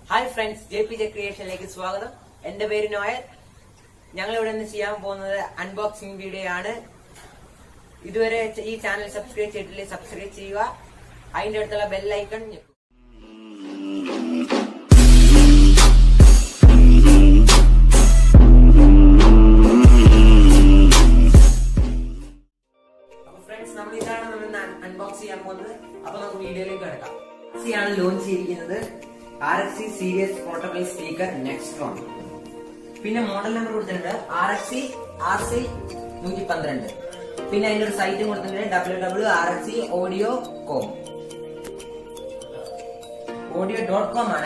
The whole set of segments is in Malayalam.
Hi friends J P J ക്രിയേഷനിലേക്ക് സ്വാഗതം എന്റെ പേര് നോയൽ ഞങ്ങൾ ഇവിടെ നിന്ന് ചെയ്യാൻ പോകുന്നത് അൺബോക്സിംഗ് വീഡിയോ ആണ് ഇതുവരെ ഈ ചാനൽ സബ്സ്ക്രൈബ് ചെയ്തിട്ടില്ലേ സബ്സ്ക്രൈബ് ചെയ്യുക അതിന്റെ അടുത്തുള്ള ബെല്ലൈക്കൺ അപ്പൊ ഫ്രണ്ട്സ് നമ്മൾ ഇതാണ് നമ്മൾ അൺബോക്സ് ചെയ്യാൻ പോകുന്നത് അപ്പൊ നമുക്ക് വീഡിയോയിലേക്ക് കിടക്കാം ആണ് ലോഞ്ച് ചെയ്തിരിക്കുന്നത് R X C series portable speaker Nextron പിന്നെ മോഡൽ നമ്പർ കൊടുത്തിട്ടുണ്ട് R X C R C നൂറ്റി പന്ത്രണ്ട് പിന്നെ അതിന്റെ ഒരു സൈറ്റും കൊടുത്തിട്ടുണ്ട് W W R X C audio com audio dot com ആണ്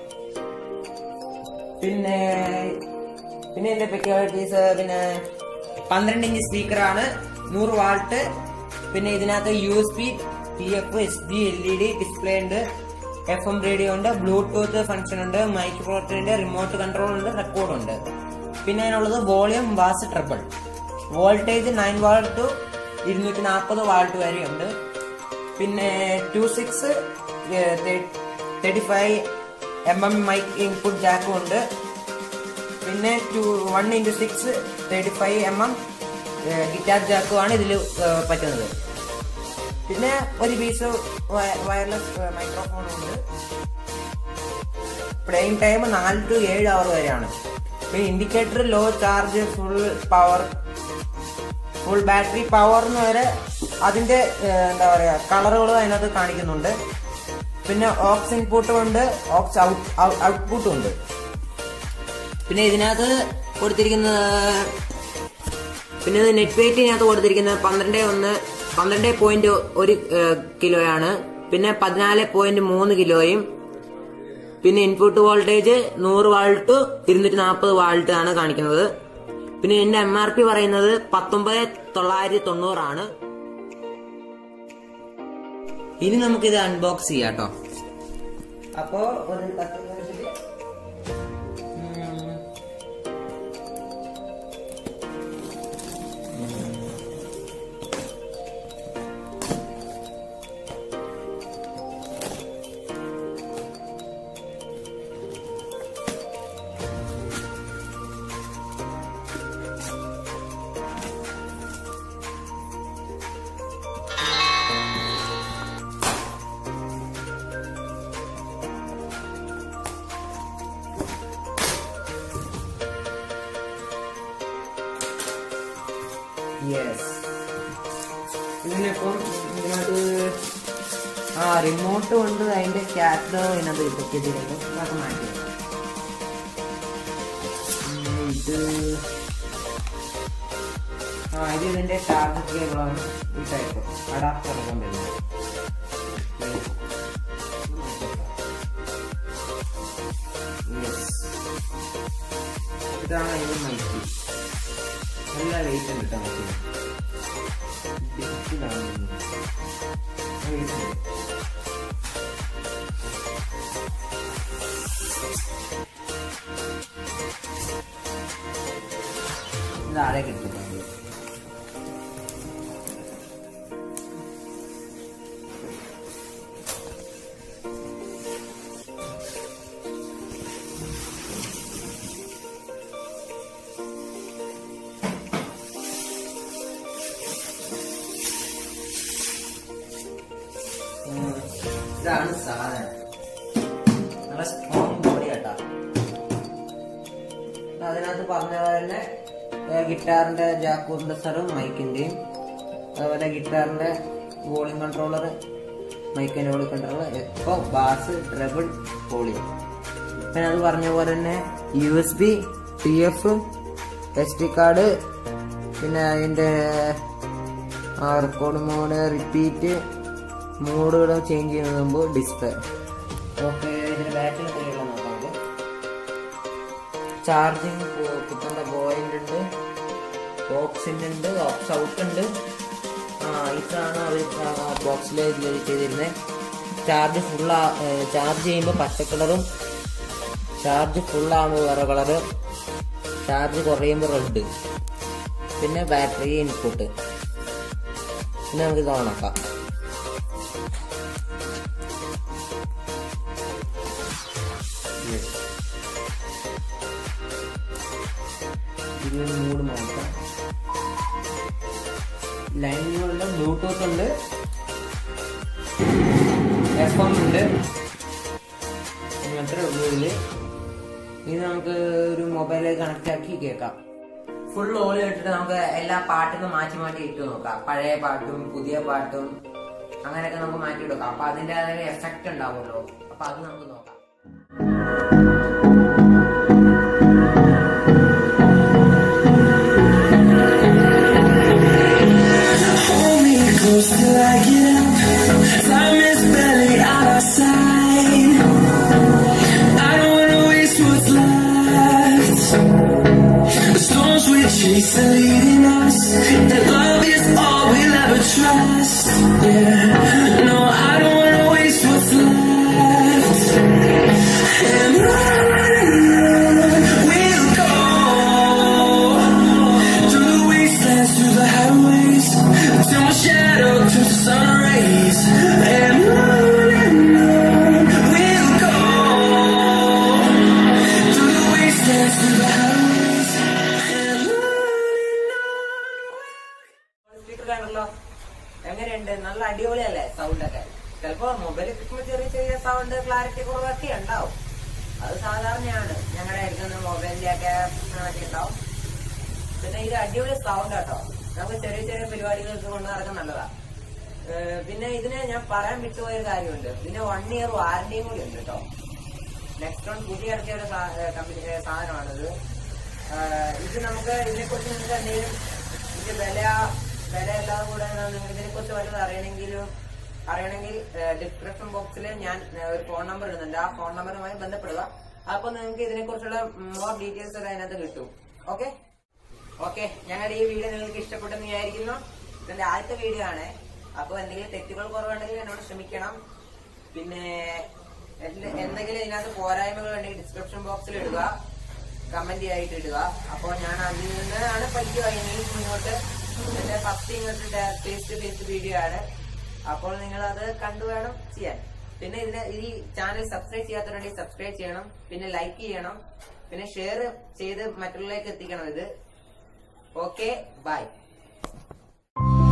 പിന്നെ പിന്നെ ഇതിന്റെ പെക്യുലാരിറ്റീസ് പിന്നെ പന്ത്രണ്ട് ഇഞ്ച് സ്പീക്കർ ആണ് നൂറ് വാൾട്ട് പിന്നെ ഇതിനകത്ത് U S P P F S D L E D display ഉണ്ട് എഫ് എം റേഡിയോ ഉണ്ട് ബ്ലൂടൂത്ത് ഫംഗ്ഷൻ ഉണ്ട് മൈക്രോഫോണിന്റെ റിമോട്ട് കൺട്രോൾ ഉണ്ട് റെക്കോർഡ് ഉണ്ട് പിന്നെ അതിനുള്ളത് volume bass triple voltage nine watt two ഇരുന്നൂറ്റി നാൽപ്പത് വാൾട്ട് വരെ ഉണ്ട് പിന്നെ two six thirty five M M mic input ജാക്കും ഉണ്ട് പിന്നെ two one into six thirty five M M guitar ജാക്കുമാണ് ഇതിൽ പറ്റുന്നത് പിന്നെ ഒരു പീസ് വയർലെസ് മൈക്രോഫോൺ ഉണ്ട് പ്ലേയിങ് ടൈം നാല് ടു ഏഴ് അവർ വരെയാണ് പിന്നെ indicator low charge full power full battery power എന്ന് വരെ അതിന്റെ ഏഹ്, എന്താ പറയാ കളറുകളും അതിനകത്ത് കാണിക്കുന്നുണ്ട് പിന്നെ ഓക്സ് ഇൻപുട്ടും ഉണ്ട് ഓക്സ് ഔട്ട്പുട്ടും ഉണ്ട് പിന്നെ ഇതിനകത്ത് കൊടുത്തിരിക്കുന്ന പിന്നെ നെറ്റ് വെയിറ്റ് ഇതിനകത്ത് കൊടുത്തിരിക്കുന്നത് പന്ത്രണ്ട് ഒന്ന് പന്ത്രണ്ട് പോയിന്റ് ഒരു ഏഹ്, കിലോയാണ് പിന്നെ പതിനാല് പോയിന്റ് മൂന്ന് കിലോയും പിന്നെ ഇൻപുട്ട് വോൾട്ടേജ് നൂറ് വാൾട്ട് ഇരുന്നൂറ്റി നാൽപ്പത് വാൾട്ട് ആണ് കാണിക്കുന്നത് പിന്നെ എന്റെ എം ആർ പി പറയുന്നത് പത്തൊമ്പത് തൊള്ളായിരത്തി തൊണ്ണൂറാണ് ഇനി നമുക്കിത് അൺബോക്സ് ചെയ്യാം കേട്ടോ അപ്പോ ഒരു കത്തി വെച്ചിട്ട് ഉം. യെസ് ഇതിനിപ്പം ഇതിനകത്ത് ആ റിമോട്ട് കൊണ്ട് അതിന്റെ ക്യാറ്റ് ഇതിനകത്ത് ഇതൊക്കെ ഇതിലേക്ക് അതൊക്കെ മാറ്റി വെക്കാം. പിന്നെ ഇത് ആ ഇത് ഇതിന്റെ ചാർജ് കേബിളാണ് ഈ ടൈപ്പ് അഡാപ്റ്റർ ഇറക്കാൻ വരുന്നത് Yes. ഇതാണ് അതിന്റെ മൈക്ക് നല്ല വെയിറ്റ് ഉണ്ട് കേട്ടോ നമുക്ക് ഡിജിറ്റലാണ് വെയിറ്റ് ഉണ്ട് താഴേക്ക് എടുത്തിട്ടുണ്ട് ഉം. ഇതാണ് സാധനം നല്ല സ്ട്രോങ് ബോഡി കേട്ടാ അതിനകത്ത് പറഞ്ഞ പോലെ തന്നെ ഏ, ഗിറ്റാറിന്റെ ജാക്ക് കണ്ടൻസറും മൈക്കിന്റെയും അതുപോലെ ഗിറ്റാറിന്റെ വോളിയം കൺട്രോളർ മൈക്കിന്റെ volume controller echo bass treble volume പിന്നെ അത് പറഞ്ഞ പോലെ തന്നെ U S B T F S D card പിന്നെ അതിന്റെ റെക്കോർഡ് മോഡ് റിപ്പീറ്റ് മോഡുകൾ ചേഞ്ച് ചെയ്യുന്നതിന് മുമ്പ് ഡിസ്പ്ലേ ഓക്കെ ഇതിന് ബാറ്ററി എത്രയുള്ള നോക്കാം നമുക്ക് ചാർജിങ് കുത്തേണ്ട പോയിന്റ് ഉണ്ട് ഓക്സിൻ്റെ ഉണ്ട് ഓക്സ് ഔട്ട് ഉണ്ട് ആ ഇതാണ് അവർ ബോക്സിൽ ചെയ്തിരുന്നത് ചാർജ് ഫുൾ ചാർജ് ചെയ്യുമ്പോൾ പച്ച കളറും ചാർജ് ഫുൾ ആകുമ്പോൾ വേറെ കളറ് ചാർജ് കുറയുമ്പോൾ റെഡ് പിന്നെ ബാറ്ററി ഇൻപുട്ട് പിന്നെ നമുക്ക് ഇത് ഓണാക്കാം യെസ് ഇരുപത് മൂഡ് നോക്കാം ലൈനുകളുണ്ട് ബ്ലൂടൂത്ത് ഉണ്ട് എഫ് എം ഉണ്ട് അത്രേ ഉള്ളൂ ഇതില് ഇത് നമുക്ക് ഒരു മൊബൈലിൽ കണക്ട് ആക്കി കേൾക്കാം ഫുൾ ഓൾ ഇട്ടിട്ട് നമുക്ക് എല്ലാ പാട്ടും മാറ്റി മാറ്റി ഇട്ട് നോക്കാം പഴയ പാട്ടും പുതിയ പാട്ടും അങ്ങനെയൊക്കെ നമുക്ക് മാറ്റി കൊടുക്കാം അപ്പൊ അതിന്റെ എഫക്റ്റ് ഉണ്ടാവുമല്ലോ അപ്പൊ അത് നമുക്ക് നോക്കാം Hold me close till I get up. Time is barely on our side. I don't wanna waste what's left. The storms we chase are leading us. That love is all we'll ever trust. Yeah. No, I don't wanna waste what's left. And on we'll go. Through the wastelands, through the highways Till my shadow turns to sun rays And on and on we'll go Through the wastelands, through the highways And on and on speaker കാണല്ലോ എങ്ങനെയുണ്ട് നല്ല അടിപൊളിയല്ലേ സൗണ്ട് ഒക്കെ ചിലപ്പോ മൊബൈൽ കിട്ടുമ്പോൾ ചെറിയ ചെറിയ സൗണ്ട് ക്ലാരിറ്റി കുറവൊക്കെ ഉണ്ടാവും അത് സാധാരണയാണ് ഞങ്ങളുടെ എടുക്കുന്ന മൊബൈലിന്റെ ഒക്കെ പ്രശ്നങ്ങളൊക്കെ ഉണ്ടാവും പിന്നെ ഇത് അടിപൊളി സൗണ്ട് കേട്ടോ നമുക്ക് ചെറിയ ചെറിയ പരിപാടികൾക്ക് കൊണ്ട് നടക്കാൻ നല്ലതാ ഏഹ് പിന്നെ ഇതിന് ഞാൻ പറയാൻ വിട്ടുപോയ ഒരു കാര്യമുണ്ട് ഇതിന് വൺ ഇയർ വാറന്റിയും കൂടി ഉണ്ട് കേട്ടോ നെക്സ്റ്റ് വൺ പുതിയ ഇറക്കിയ ഒരു സാ- ഏഹ് കമ്പനി ഏഹ് സാധനമാണിത് ഏഹ് ഇത് നമുക്ക് ഇതിനെക്കുറിച്ച് നിങ്ങൾക്ക് എന്തെങ്കിലും ഇതിന്റെ വില വില എല്ലാം കൂടെ നിങ്ങൾക്ക് ഇതിനെക്കുറിച്ച് വല്ലതും അറിയണമെങ്കിലും അറിയണമെങ്കിൽ ഡിസ്ക്രിപ്ഷൻ ബോക്സിൽ ഞാൻ ഏഹ് ഒരു ഫോൺ നമ്പർ ഇടുന്നുണ്ട് ആ ഫോൺ നമ്പറുമായി ബന്ധപ്പെടുക അപ്പൊ നിങ്ങൾക്ക് ഇതിനെക്കുറിച്ചുള്ള മോർ ഡീറ്റെയിൽസ് ഒക്കെ അതിനകത്ത് കിട്ടും ഓക്കെ ഓക്കെ ഞങ്ങളുടെ ഈ വീഡിയോ നിങ്ങൾക്ക് ഇഷ്ടപ്പെട്ടെന്ന് വിചാരിക്കുന്നു ഇതിന്റെ ആദ്യത്തെ വീഡിയോ ആണ് അപ്പൊ എന്തെങ്കിലും തെറ്റുകൾ കുറവുണ്ടെങ്കിൽ എന്നോട് ക്ഷമിക്കണം പിന്നെ എന്ത്- എന്തെങ്കിലും ഇതിനകത്ത് പോരായ്മകൾ ഉണ്ടെങ്കിൽ ഡിസ്ക്രിപ്ഷൻ ബോക്സിൽ ഇടുക കമന്റ് ആയിട്ട് ഇടുക അപ്പോൾ ഞാൻ അതിൽ നിന്നാണ് പറ്റുക ഇനി മുന്നോട്ട് എന്റെ ഫസ്റ്റ് ഇങ്ങോട്ട് ഫേസ് ടു ഫേസ് വീഡിയോ ആണ് അപ്പോൾ നിങ്ങൾ അത് കണ്ടു വേണം ചെയ്യാൻ പിന്നെ ഇതിന് ഈ ചാനൽ സബ്സ്ക്രൈബ് ചെയ്യാത്തവരുണ്ടെങ്കിൽ സബ്സ്ക്രൈബ് ചെയ്യണം പിന്നെ ലൈക്ക് ചെയ്യണം പിന്നെ ഷെയർ ചെയ്ത് മറ്റുള്ളവരിലേക്ക് എത്തിക്കണം ഇത് ഓക്കെ ബൈ